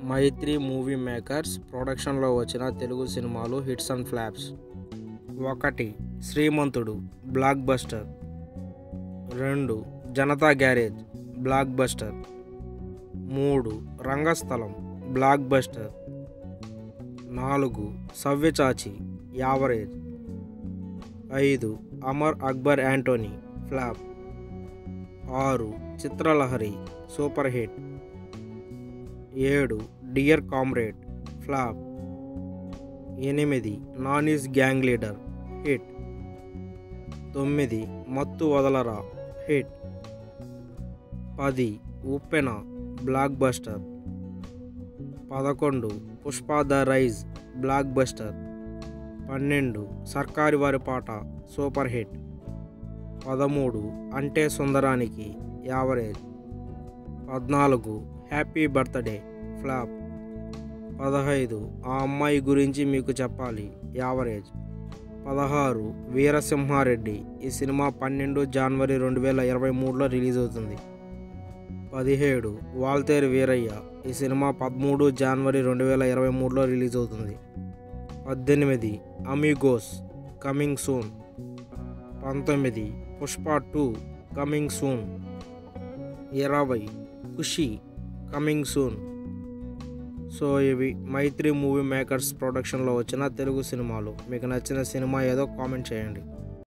మైత్రి movie makers ప్రొడక్షన్లో వచ్చిన తెలుగు సినిమాలు హిట్స్ అండ్ ఫ్లాప్స్ ఒకటి శ్రీమంతుడు బ్లాక్ బస్టర్ రెండు జనతా గ్యారేజ్ బ్లాక్ బస్టర్ మూడు రంగస్థలం బ్లాక్ బస్టర్ నాలుగు సవ్యచాచి యావరేజ్ ఐదు అమర్ అక్బర్ యాంటోనీ ఫ్లాప్ ఆరు చిత్రలహరి సూపర్ హిట్ ఏడు డియర్ కామ్రేడ్ ఫ్లాప్ ఎనిమిది నానీస్ గ్యాంగ్ లీడర్ హిట్ తొమ్మిది మత్తు వదలరా హిట్ పది ఉప్పెన బ్లాక్ బస్టర్ పదకొండు Pushpa the rise blockbuster పన్నెండు సర్కారి వారి పాట సూపర్ హిట్ పదమూడు అంటే సుందరానికి యావరేజ్ పద్నాలుగు హ్యాపీ బర్త్డే ఫ్లాప్ పదహైదు ఆ అమ్మాయి గురించి మీకు చెప్పాలి యావరేజ్ పదహారు వీరసింహారెడ్డి ఈ సినిమా పన్నెండు జనవరి రెండు వేల ఇరవై మూడులో రిలీజ్ అవుతుంది పదిహేడు వాల్తేరు వీరయ్య ఈ సినిమా పదమూడు జనవరి రెండు వేల ఇరవై మూడులో రిలీజ్ అవుతుంది పద్దెనిమిది అమీగోస్ కమింగ్ సూన్ పంతొమ్మిది పుష్ప టూ కమింగ్ సూన్ ఇరవై ఖుషి కమింగ్ సూన్ సో ఇవి మైత్రి మూవీ మేకర్స్ ప్రొడక్షన్లో వచ్చిన తెలుగు సినిమాలు మీకు నచ్చిన సినిమా ఏదో కామెంట్ చేయండి